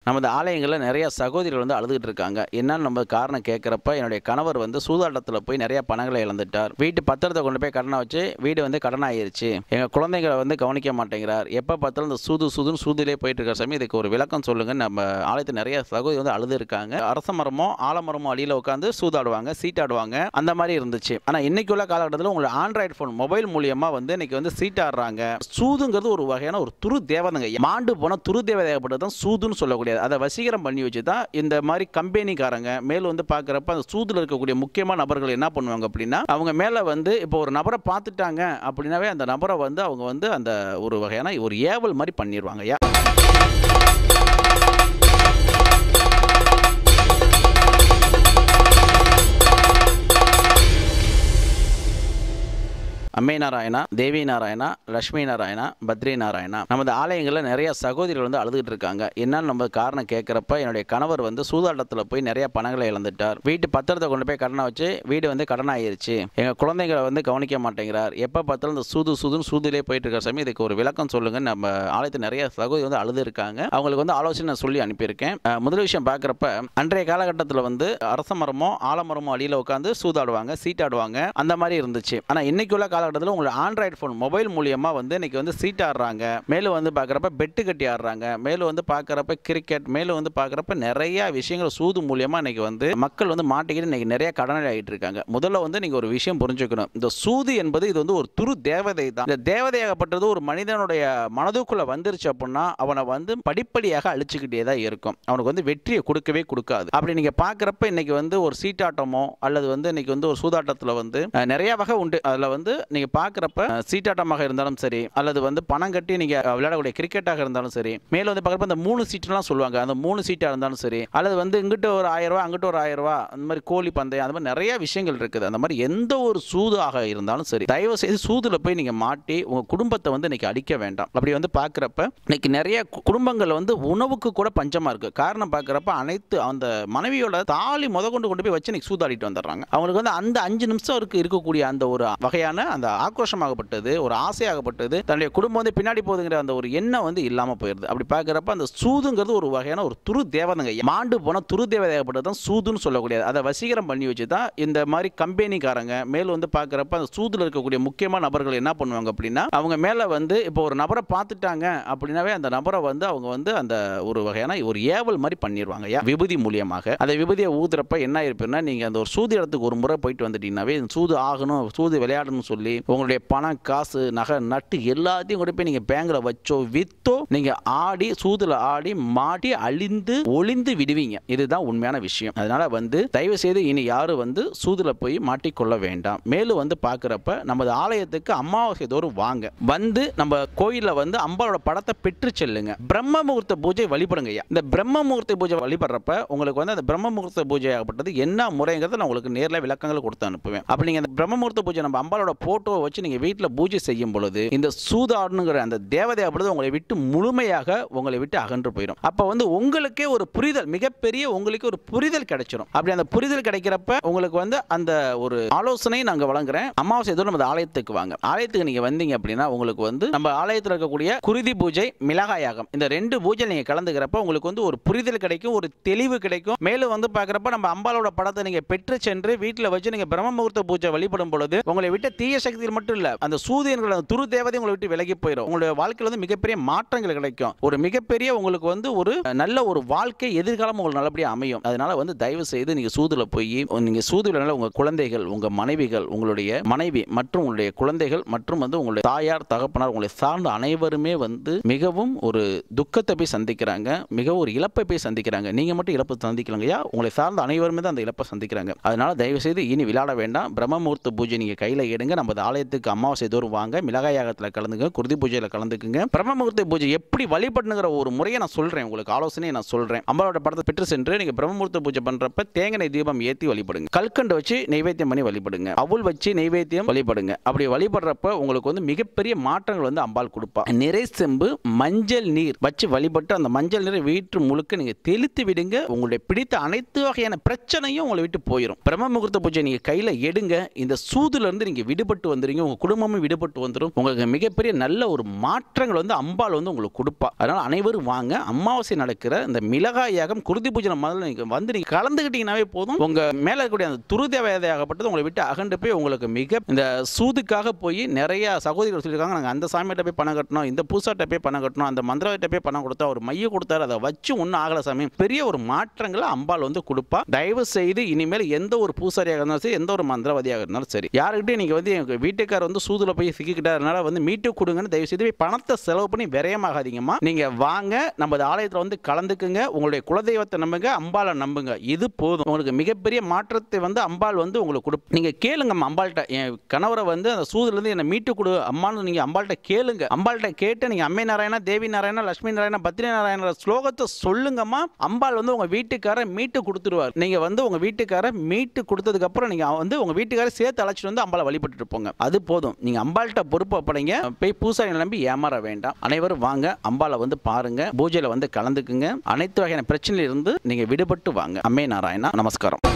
நமது ஆலயங்களில் நிறைய சகோதரிகள் வந்து அழுதுகிட்டு இருக்காங்க என்னன்னு நம்ம காரணம் கேட்குறப்ப என்னுடைய கணவர் வந்து சூதாட்டத்தில் போய் நிறைய பணங்களை இழந்துட்டார் வீட்டு பத்திரத்தை கொண்டு போய் கடனை வச்சு வீடு வந்து கடன் ஆயிருச்சு எங்கள் குழந்தைங்களை வந்து கவனிக்க மாட்டேங்கிறார் எப்போ பார்த்தாலும் இந்த சூது சூதுன்னு சூதுலேயே போயிட்டு இருக்கிற சமயம் இதுக்கு ஒரு விளக்கம் சொல்லுங்க நம்ம ஆலயத்தில் நிறைய சகோதரி வந்து அழுது இருக்காங்க அரச மரமோ ஆலமரமோ அடியில் உட்காந்து சூதாடுவாங்க சீட்டாடுவாங்க அந்த மாதிரி இருந்துச்சு ஆனால் இன்னைக்கு உள்ள காலகட்டத்தில் உங்களோட ஆண்ட்ராய்டு ஃபோன் மொபைல் மூலியமா வந்து இன்னைக்கு வந்து சீட்டாடுறாங்க சூதுங்கிறது ஒரு வகையான ஒரு துரு தேவதைங்க மாண்டு போன துரு தேவதையாகப்பட்டது தான் சூதுன்னு சொல்லக்கூடியது அதை வசீகரம் பண்ணி வச்சு தான் இந்த மாதிரி கம்பெனிக்காரங்க மேல் வந்து பார்க்குறப்ப அந்த சூதுல இருக்கக்கூடிய முக்கியமான நபர்கள் என்ன பண்ணுவாங்க அப்படின்னா அவங்க மேலே வந்து இப்போ ஒரு நபரை பார்த்துட்டாங்க அப்படின்னாவே அந்த நபரை வந்து அவங்க வந்து அந்த ஒரு வகையான ஒரு ஏவல் மாதிரி பண்ணிடுவாங்க யா அம்மை நாராயணா தேவி நாராயணா லட்சுமி நாராயணா பத்ரி நாராயணா நமது ஆலயங்களில் நிறைய சகோதரிகள் வந்து அழுதுகிட்டு இருக்காங்க என்னன்னு நம்ம காரணம் கேட்குறப்ப என்னுடைய கணவர் வந்து சூதாட்டத்தில் போய் நிறைய பணங்களை இழந்துட்டார் வீட்டு பத்திரத்தை கொண்டு போய் கடனை வச்சு வீடு வந்து கடன் ஆயிருச்சு எங்கள் குழந்தைங்களை வந்து கவனிக்க மாட்டேங்கிறார் எப்போ பார்த்தாலும் இந்த சூது சூதுன்னு சூதுலேயே போயிட்டு இருக்கிற சமயம் இதுக்கு ஒரு விளக்கம் சொல்லுங்க நம்ம ஆலயத்தில் நிறைய சகோதரி வந்து அழுது இருக்காங்க அவங்களுக்கு வந்து ஆலோசனை நான் சொல்லி அனுப்பியிருக்கேன் அஹ், முதல் விஷயம் பார்க்குறப்ப அன்றைய காலகட்டத்தில் வந்து அரச மரமோ ஆலமரமோ அடியில் உட்காந்து சூதாடுவாங்க சீட்டாடுவாங்க அந்த மாதிரி இருந்துச்சு ஆனால் இன்னைக்கு உள்ள காலகட்டத்தில் உங்களோட ஆண்ட்ராய்டு ஃபோன் மொபைல் மூலியமா வந்து இன்னைக்கு வந்து சீட் ஆடுறாங்க மேலும் வந்து பார்க்குறப்ப பெட்டு கட்டி ஆடுறாங்க மேலும் வந்து பார்க்குறப்ப கிரிக்கெட் மேலும் வந்து பார்க்குறப்ப நிறைய விஷயங்கள் சூது மூலியமா இன்னைக்கு வந்து மக்கள் வந்து மாட்டிக்கிட்டு இன்னைக்கு நிறைய கடனில் ஆகிட்டு இருக்காங்க முதல்ல வந்து நீங்க ஒரு விஷயம் புரிஞ்சுக்கணும் இந்த சூது என்பது இது வந்து ஒரு துரு தேவதை தான் இந்த தேவதையாகப்பட்டது ஒரு மனிதனுடைய மனதுக்குள்ள வந்துருச்சு அப்படின்னா அவனை வந்து படிப்படியாக அழிச்சுக்கிட்டே தான் இருக்கும் அவனுக்கு வந்து வெற்றியை கொடுக்கவே கொடுக்காது அப்படி நீங்க பார்க்குறப்ப இன்னைக்கு வந்து ஒரு சீட்டாட்டமோ அல்லது வந்து இன்னைக்கு வந்து ஒரு சூதாட்டத்தில் வந்து அஹ், நிறைய வகை உண்டு அதில் வந்து நீங்க பார்க்குறப்ப அஹ், சீட்டாட்டமாக இருந்தாலும் சரி அல்லது வந்து பணம் கட்டி நீங்க அஹ், விளையாடக்கூடிய கிரிக்கெட்டாக இருந்தாலும் சரி மேலும் வந்து பார்க்குறப்ப இந்த மூணு சீட்டுலாம் சொல்லுவாங்க அந்த மூணு சீட்டாக இருந்தாலும் சரி அல்லது வந்து இங்கிட்ட ஒரு ஆயிரம் ரூபா அங்கிட்ட ஒரு ஆயிரம் ரூபா அந்த மாதிரி கோழி பந்தயம் அந்த மாதிரி நிறைய விஷயங்கள் இருக்குது அந்த மாதிரி எந்த ஒரு சூதாக இருந்தாலும் சரி தயவு செய்து சூதுல போய் நீங்க மாட்டி உங்க குடும்பத்தை வந்து இன்னைக்கு அடிக்க வேண்டாம் அப்படி வந்து பார்க்குறப்ப இன்னைக்கு நிறைய கு- குடும்பங்கள் வந்து உணவுக்கு கூட பஞ்சமா இருக்கு காரணம் பார்க்குறப்ப அனைத்து அந்த மனைவியோட தாலி முத கொண்டு கொண்டு போய் வச்சு இன்னைக்கு சூதாடிட்டு வந்துடுறாங்க அவங்களுக்கு வந்து அந்த அஞ்சு நிமிஷம் இருக்கு இருக்கக்கூடிய அந்த ஒரு வகையான அந்த ஆக்ரோஷமாகப்பட்டது ஒரு ஆசையாகப்பட்டது தன்னுடைய குடும்பம் வந்து பின்னாடி போகுதுங்கிற அந்த ஒரு எண்ணம் வந்து இல்லாம போயிருது அப்படி பார்க்குறப்ப அந்த சூதுங்கிறது ஒரு வகையான ஒரு துரு தேவதைங்க மாண்டு போன துரு தேவதையாகப்பட்டது தான் சூதுன்னு சொல்லக்கூடியது அதை வசீகரம் பண்ணி வச்சு தான் இந்த மாதிரி கம்பெனிக்காரங்க மேல் வந்து பார்க்குறப்ப அந்த சூதுல இருக்கக்கூடிய முக்கியமான நபர்கள் என்ன பண்ணுவாங்க அப்படின்னா அவங்க மேலே வந்து இப்போ ஒரு நபரை பார்த்துட்டாங்க அப்படின்னாவே அந்த நபரை வந்து அவங்க வந்து அந்த ஒரு வகையான ஒரு ஏவல் மாதிரி பண்ணிடுவாங்க யா- விபூதி மூலியமாக அந்த விபூதியை ஊதுறப்ப என்ன இருப்பேன்னா நீங்கள் அந்த ஒரு சூது இடத்துக்கு ஒரு முறை போயிட்டு வந்துட்டீங்கன்னாவே இந்த சூது ஆகணும் சூது விளையாடணும்னு சொல்லி உங்களுடைய பணம் காசு நகை நட்டு எல்லாத்தையும் கொண்டு போய் நீங்கள் பேங்கில் வச்சோ வித்தோ நீங்கள் ஆடி சூதுல ஆடி மாட்டி அழிந்து ஒளிந்து விடுவீங்க இதுதான் உண்மையான விஷயம் அதனால வந்து தயவு செய்து இனி யாரும் வந்து சூதுல போய் மாட்டிக்கொள்ள வேண்டாம் மேலும் வந்து பார்க்குறப்ப நமது ஆலயத்துக்கு அமாவாசை தோறும் வாங்க வந்து நம்ம கோயிலில் வந்து அம்பாளோட படத்தை பெற்று செல்லுங்க பிரம்ம முகூர்த்த பூஜை வழிபடுங்க ஐயா இந்த பிரம்ம முகூர்த்த பூஜை வழிபடுறப்ப உங்களுக்கு வந்து அந்த பிரம்ம முகூர்த்த பூஜை ஆகப்பட்டது என்ன முறைங்கிறத நான் உங்களுக்கு நேரில் விளக்கங்கள் கொடுத்து அனுப்புவேன் அப்படி நீங்கள் அந்த பிரம்ம முகூர்த்த பூஜை நம்ம அம்பாளோட போட்டோவை வச்சு நீங்கள் வீட்டில் பூஜை செய்யும் பொழுது இந்த சூதாடுங்கிற அந்த தேவதையாகப்பட்டது உங்களை விட்டு முழுமையாக உங்களை விட்டு அகன்று போயிடும் அப்போ வந்து உங்களுக்கே ஒரு புரிதல் மிகப்பெரிய உங்களுக்கு ஒரு புரிதல் கிடைச்சிடும் அப்படி அந்த புரிதல் கிடைக்கிறப்ப உங்களுக்கு வந்து அந்த ஒரு ஆலோசனை நாங்கள் வழங்குறேன் அமாவாசை தோறும் நமது ஆலயத்துக்கு வாங்க ஆலயத்துக்கு நீங்க வந்தீங்க அப்படின்னா உங்களுக்கு வந்து நம்ம ஆலயத்தில் இருக்கக்கூடிய குருதி பூஜை மிளகாயாகம் இந்த ரெண்டு பூஜை நீங்க கலந்துக்கிறப்ப உங்களுக்கு வந்து ஒரு புரிதல் கிடைக்கும் ஒரு தெளிவு கிடைக்கும் மேலும் வந்து பார்க்குறப்ப நம்ம அம்பாலோட படத்தை நீங்க பெற்று சென்று வீட்டில் வச்சு நீங்க பிரம்ம முகூர்த்த பூஜை வழிபடும் பொழுது உங்களை விட்ட தீய சக்தியில் மட்டும் இல்ல அந்த சூரியன்கள் அந்த துரு தேவதை உங்களை விட்டு விலகி போயிடும் உங்களுடைய வாழ்க்கையில் வந்து மிகப்பெரிய மாற்றங்கள் கிடைக்கும் ஒரு மிகப்பெரிய உங்களுக்கு வந்து ஒரு நல்ல ஒரு வாழ்க்கை எதிர்காலம் உங்களுக்கு நல்லபடியாக அமையும் அதனால வந்து தயவு செய்து நீங்க சூதுல போய் நீங்க சூதுல உங்க குழந்தைகள் உங்க மனைவிகள் உங்களுடைய மனைவி மற்றும் உங்களுடைய குழந்தைகள் மற்றும் வந்து உங்களுடைய தாயார் தகப்பனார் உங்களை சார்ந்த அனைவருமே வந்து மிகவும் ஒரு துக்கத்தை போய் சந்திக்கிறாங்க மிகவும் ஒரு இழப்பை போய் சந்திக்கிறாங்க நீங்க மட்டும் இழப்பு சந்திக்கலங்கய்யா உங்களை சார்ந்த அனைவருமே தான் அந்த இழப்பை சந்திக்கிறாங்க அதனால தயவு செய்து இனி விளையாட வேண்டாம் பிரம்ம முகூர்த்த பூஜை நீங்க கையில எடுங்க நம்ம ஆலயத்துக்கு அமாவாசை தோறும் வாங்க மிளகாய் யாகத்துல கலந்துங்க குருதி பூஜையில கலந்துக்குங்க பிரம்ம முகூர்த்த பூஜை எப்படி வழிபடணுங்கிற ஒரு முறையை நான் சொல்றேன் உங்களுக்கு ஆலோசனையை நான் சொல்றேன் அம்பாவோட படத்தை பெற்று சென்று நீங்க பிரம்ம முகூர்த்த பூஜை பண்றப்ப தேங்காய் தீபம் ஏத்தி வழிபடுங்க கல்கண்டு வச்சு நைவேத்தியம் பண்ணி வழிபடுங்க அவுள் வச்சு நைவேத்தியம் வழிபடுங்க அப்படி வழிபடுறப்ப உங்களுக்கு வந்து மிகப்பெரிய மாற்றங்கள் வந்து அம்பாள் கொடுப்பா நிறை செம்பு மஞ்சள் நீர் வச்சு வழிபட்டு அந்த மஞ்சள் நீரை வீட்டு முழுக்க நீங்க தெளித்து விடுங்க உங்களுடைய பிடித்த அனைத்து வகையான பிரச்சனையும் உங்களை விட்டு போயிடும் பிரம்ம முகூர்த்த பூஜை நீங்க கையில எடுங்க இந்த சூதுல இருந்து நீங்க விடுபட்டு வந்துருங்க உங்க குடும்பமும் விடுபட்டு வந்துடும் உங்களுக்கு மிகப்பெரிய நல்ல ஒரு மாற்றங்கள் வந்து அம்பாள் வந்து உங்களுக்கு கொடுப்பா அதனால அனைவரும் வாங்க அமாவாசை நடக்கிற இந்த மிளகாய் யாகம் குருதி பூஜனை முதல்ல நீங்க வந்து நீங்க கலந்துக்கிட்டீங்கன்னாவே போதும் உங்க மேல இருக்கக்கூடிய அந்த துருதேவையாகப்பட்டது உங்களை விட்டு அகண்டு போய் உங்களுக்கு மிக இந்த சூதுக்காக போய் நிறைய சகோதரிகள் சொல்லியிருக்காங்க நாங்கள் அந்த சாமிகிட்ட போய் பணம் கட்டணும் இந்த பூசாட்ட போய் பணம் கட்டணும் அந்த மந்திரவாதிட்ட போய் பணம் கொடுத்தா ஒரு மைய கொடுத்தாரு அதை வச்சு ஒன்றும் ஆகல சாமி பெரிய ஒரு மாற்றங்களை அம்பாள் வந்து கொடுப்பா தயவு செய்து இனிமேல் எந்த ஒரு பூசாரியாக இருந்தாலும் சரி எந்த ஒரு மந்திரவாதியாக இருந்தாலும் சரி யாருக்கிட்டையும் நீங்கள் வந்து எங்கள் வீட்டுக்கார் வந்து சூதுல போய் சிக்கிக்கிட்டாருனால வந்து மீட்டு கொடுங்கன்னு தயவு செய்து போய் பணத்தை செலவு பண்ணி விரயமாகாதீங்கம்மா நீங்கள் வாங்க நம்ம ஆலயத்தில் வந்து கலந்துக்குங்க உங்களுடைய குலதெய்வத்தை நம்புங்க அம்பாளை நம்புங்க இது போதும் உங்களுக்கு மிகப்பெரிய மாற்றத்தை வந்து அம்பாள் வந்து உங்களுக்கு கொடு நீங்கள் கேளுங்கம்மா அம்பாள்கிட்ட என் கணவரை வந்து அந்த சூதுலேருந்து என்னை மீட்டு கொடு அம்மான்னு நீங்கள் அம்பாள்கிட்ட கேளுங்க அம்பாள்கிட்ட கேட்டு நீங்கள் அம்மை நாராயணா தேவி நாராயணா லட்சுமி நாராயணா பத்ரி நாராயண ஸ்லோகத்தை சொல்லுங்கம்மா அம்பாள் வந்து உங்கள் வீட்டுக்கார மீட்டு கொடுத்துருவார் நீங்கள் வந்து உங்கள் வீட்டுக்கார மீட்டு கொடுத்ததுக்கப்புறம் நீங்கள் வந்து உங்கள் வீட்டுக்கார சேர்த்து அழைச்சிட்டு வந்து அம்பாளை வழிபட்டுட்டு போங்க அது போதும் நீங்கள் அம்பாள்கிட்ட பொறுப்பு ஒப்படைங்க போய் பூசாரி நம்பி ஏமாற வேண்டாம் அனைவரும் வாங்க அம்பாளை வந்து பாருங்க பூஜையில் வந்து கலந்துக்குங்க அனைத்து வகையான பிரச்சனையிலிருந்து நீங்கள் விடுபட்டு வாங்க அம்மே நாராயணா நமஸ்காரம்